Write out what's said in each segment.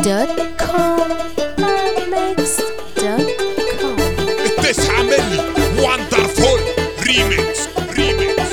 arabmix.com arabmix.com التسعة ملي وندرفول ريميكس ريميكس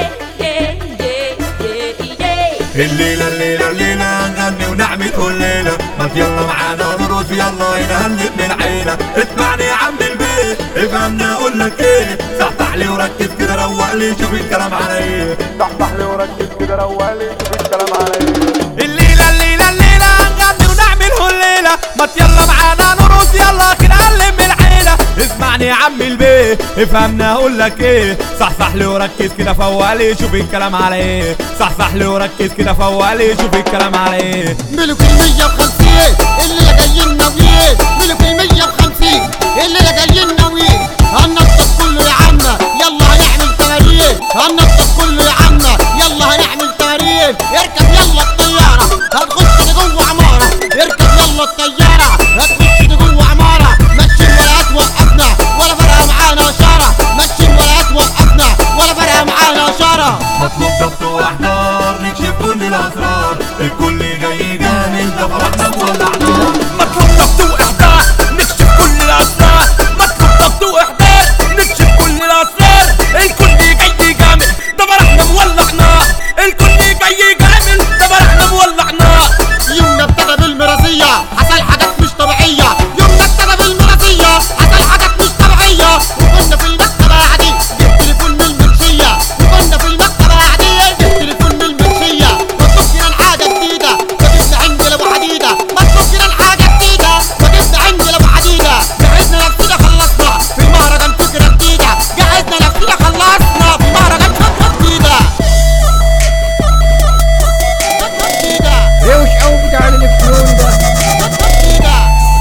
الليلة الليلة الليلة نغني ونعمل كل ليلة ما يلا معانا نرقص يلا نهنئ من عيلة اسمعني يا عم البيت افهمنا اقول لك ايه صحصح لي وركز كده روق لي شوف الكلام على ايه صحصح لي وركز كده روق لي شوف الكلام على ايه الليلة الليلة الليلة نغني ونعمل هالليلة ما يلا معانا نرقص يلا كده نعلم العيلة اسمعني يا عم البيه افهمنا اقول لك ايه صحصح لي وركز كده فوق لي شوف الكلام على ايه صحصح لي وركز كده فوق لي شوف الكلام على ايه ملك المية بخمسين اللي جايين ناويين ملك المية بخمسين اللي جايين ناويين هننطط كله يا عمنا يلا هنعمل تمارين هننطط كله يا عمنا يلا هنعمل تمارين اركب يلا الطيارة هتخش دي جوه عمارة اركب يلا الطيارة هتخش دي جوه عمارة ماشيين ولا هتوقفنا ولا فارقة معانا اشارة ماشيين ولا هتوقفنا ولا فارقة معانا اشارة مطلوب ضبط واحضار نكشف كل الاسرار الكل جاي جامد ده فرحنا مولع نار مطلوب ضبط واحضار نكشف كل الاسرار مطلوب ضبط واحضار نكشف كل الاسرار الكل جاي جامد ده فرحنا مولع نار الكل جاي جامد ده فرحنا مولع نار يومنا ابتدى بالمرازية حصل حاجات مش طبيعية يومنا ابتدى بالمرازية حصل حاجات مش طبيعية وكنا في المكتبة قاعدين جبت تليفون من المنشية وكنا في المكتبة قاعدين جبت تليفون من المنشية مطلوب لنا حاجة جديدة وجبنا عندي لو حديدة مطلوب لنا حاجة جديدة وجبنا عندي لو حديدة جهزنا نفسنا خلصنا في المهرجان فكرة جديدة جهزنا نفسنا خلصنا في المهرجان فكرة جديدة فكرة جديدة ايش او بتاع الالكترون ده فكرة جديدة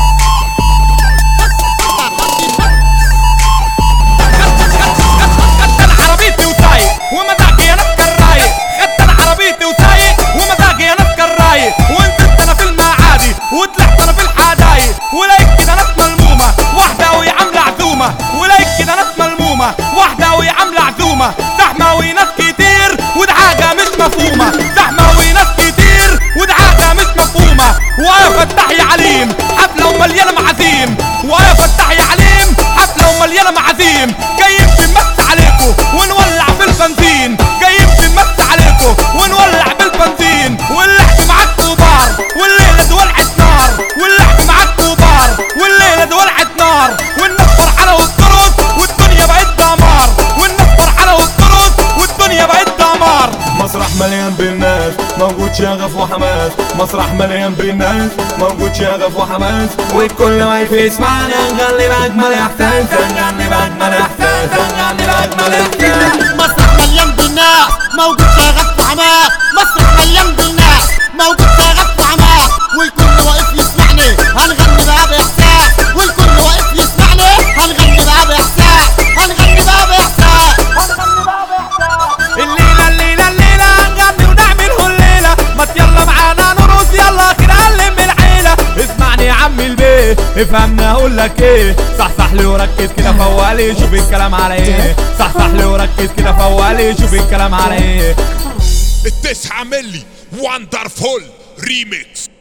خدت انا عربيتي وسايق ومزاجي يا ناس كرايق خدت انا عربيتي وسايق ومزاجي يا ناس كرايق ونزلت انا في المعادي وطلعت انا في الحدايق ولقيت كده ناس ملمومه واحده وهي عامله عزومه ولقيت كده ناس ملمومه واحده وهي عامله عزومه زحمه وناس كتير وده حاجه مش مفهومه زحمه وناس كتير وده حاجه مش مفهومه ويا فتح يا عليم حفله ومليانه معازيم ويا فتح يا عليم حفله ومليانه معازيم جايين بنمس عليكم ونولع بالبنزين جايين بنمس عليكم ونولع بالبنزين واللعب معاك كبار والليله دي ولعت نار واللعب معاك كبار والليله دي ولعت نار والناس فرحانه وبترقص والدنيا بقت دمار والناس فرحانه وبترقص والدنيا بقت دمار مسرح مليان بالناس موجود شغف وحماس مسرح مليان بالناس موجود شغف وحماس والكل واقف يسمعنا نغني بأجمل إحساس نغني بأجمل إحساس نغني بأجمل إحساس مسرح مليان بالناس موجود شغف وعماق مسرح مليان بالناس موجود شغف وعماق والكل واقف يسمعني هنغني بقى بإحساس والكل واقف يسمعني هنغني بقى بإحساس هنغني بقى بإحساس هنغني بقى بإحساس الليلة الليلة الليلة نغني ونعمل هالليلة ما يلا معانا نرقص يلا كده نعلم العيلة اسمعني يا عم البيه افهمنا اقول لك ايه صحصح لي وركز كده فوق لي شوف الكلام على ايه صحصح لي وركز كده فوق لي شوف الكلام على ايه التسعة ملي وندرفول ريميكس